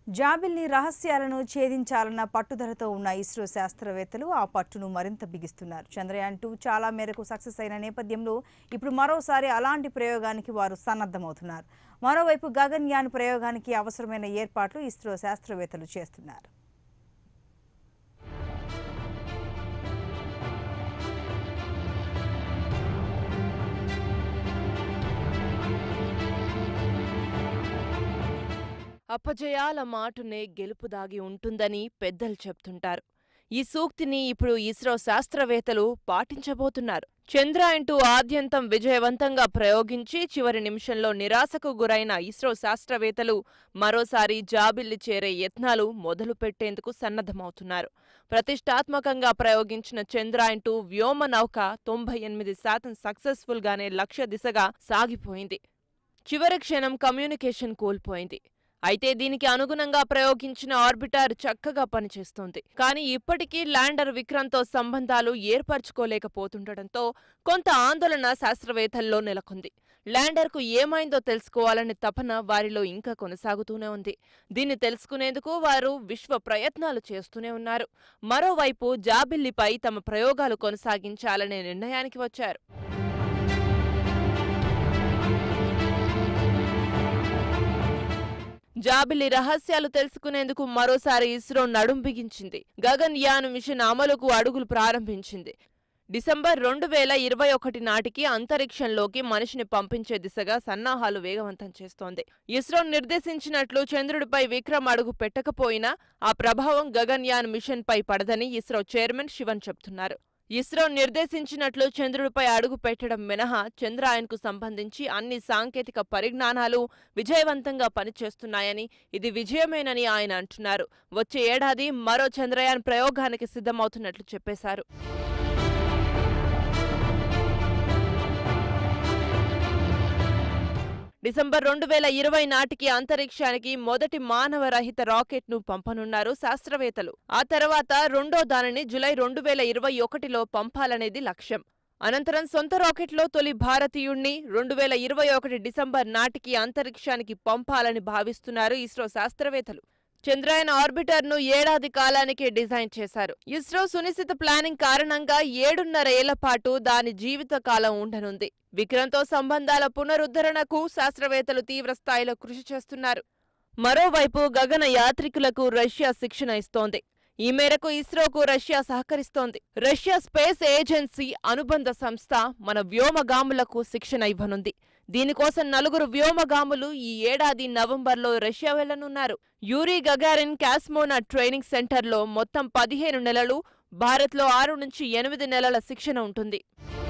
జాబిల్ని రహస్యాలను ఛేదించాలన్న పట్టుదలతో ఉన్న ఇస్రో శాస్త్రవేత్తలు ఆ పట్టును మరింత బిగిస్తున్నారు చంద్రయాన్ టూ చాలా మేరకు సక్సెస్ అయిన నేపథ్యంలో ఇప్పుడు మరోసారి అలాంటి ప్రయోగానికి వారు సన్నద్ధమవుతున్నారు మరోవైపు గగన్యాన్ ప్రయోగానికి అవసరమైన ఏర్పాట్లు ఇస్రో శాస్త్రవేత్తలు చేస్తున్నారు అపజయాల మాటునే గెలుపు దాగి ఉంటుందని పెద్దలు చెప్తుంటారు ఈ సూక్తిని ఇప్పుడు ఇస్రో శాస్త్రవేత్తలు పాటించబోతున్నారు చంద్రయాన్ టూ ఆద్యంతం విజయవంతంగా ప్రయోగించి చివరి నిమిషంలో నిరాశకు గురైన ఇస్రో శాస్త్రవేత్తలు మరోసారి జాబిల్లి చేరే యత్నాలు మొదలు పెట్టేందుకు సన్నద్ధమవుతున్నారు ప్రతిష్టాత్మకంగా ప్రయోగించిన చంద్రయాన్ టూ వ్యోమ నౌక తొంభై ఎనిమిది శాతం సక్సెస్ఫుల్గానే లక్ష్య దిశగా సాగిపోయింది చివరి క్షణం కమ్యూనికేషన్ కోల్పోయింది అయితే దీనికి అనుగుణంగా ప్రయోగించిన ఆర్బిటర్ చక్కగా పనిచేస్తోంది కానీ ఇప్పటికీ ల్యాండర్ విక్రమ్తో సంబంధాలు ఏర్పరచుకోలేకపోతుండటంతో కొంత ఆందోళన శాస్త్రవేత్తల్లో నెలకొంది ల్యాండర్కు ఏమైందో తెలుసుకోవాలనే తపన వారిలో ఇంకా కొనసాగుతూనే ఉంది దీన్ని తెలుసుకునేందుకు వారు విశ్వ ప్రయత్నాలు చేస్తూనే ఉన్నారు మరోవైపు జాబిల్లిపై తమ ప్రయోగాలు కొనసాగించాలనే నిర్ణయానికి వచ్చారు జాబిలి రహస్యాలు తెలుసుకునేందుకు మరోసారి ఇస్రో నడుం బిగించింది గగన్ యాన్ మిషన్ అమలుకు అడుగులు ప్రారంభించింది డిసెంబర్ రెండు వేల ఇరవై ఒకటి నాటికి అంతరిక్షంలోకి మనిషిని పంపించే దిశగా సన్నాహాలు వేగవంతం చేస్తోంది ఇస్రో నిర్దేశించినట్లు చంద్రుడిపై విక్రమ్ అడుగు పెట్టకపోయినా ఆ ప్రభావం గగన్యాన్ మిషన్పై పడదని ఇస్రో చైర్మన్ శివన్ చెబుతున్నారు ఇస్రో నిర్దేశించినట్లు చంద్రుడిపై అడుగు పెట్టడం మినహా చంద్రాయన్కు సంబంధించి అన్ని సాంకేతిక పరిజ్ఞానాలు విజయవంతంగా పనిచేస్తున్నాయని ఇది విజయమేనని ఆయన అంటున్నారు వచ్చే ఏడాది మరో చంద్రయాన్ ప్రయోగానికి సిద్ధమవుతున్నట్లు చెప్పేశారు డిసెంబర్ రెండు వేల ఇరవై నాటికి అంతరిక్షానికి మొదటి మానవరహిత రాకెట్ను పంపనున్నారు శాస్త్రవేత్తలు ఆ తర్వాత రెండో దానిని జులై రెండు వేల ఇరవై ఒకటిలో పంపాలనేది లక్ష్యం అనంతరం సొంత రాకెట్లో తొలి భారతీయుణ్ణి రెండు వేల ఇరవై ఒకటి డిసెంబర్ నాటికి అంతరిక్షానికి పంపాలని భావిస్తున్నారు ఇస్రో శాస్త్రవేత్తలు చంద్రయాన్ ఆర్బిటర్ ను ఏడాది కాలానికే డిజైన్ చేశారు ఇస్రో సునిశ్చిత ప్లానింగ్ కారణంగా ఏడున్నర ఏళ్ల పాటు దాని జీవిత కాలం ఉండనుంది విక్రమ్తో సంబంధాల పునరుద్ధరణకు శాస్త్రవేత్తలు తీవ్ర స్థాయిలో కృషి చేస్తున్నారు మరోవైపు గగన యాత్రికులకు రష్యా శిక్షణ ఇస్తోంది ఈ మేరకు ఇస్రోకు రష్యా సహకరిస్తోంది రష్యా స్పేస్ ఏజెన్సీ అనుబంధ సంస్థ మన వ్యోమగాములకు శిక్షణ ఇవ్వనుంది దీనికోసం నలుగురు వ్యోమగాములు ఈ ఏడాది నవంబర్లో రష్యా వెళ్లనున్నారు యూరీ గగారిన్ కాస్మోనా ట్రైనింగ్ సెంటర్లో మొత్తం పదిహేను నెలలు భారత్లో ఆరు నుంచి ఎనిమిది నెలల శిక్షణ ఉంటుంది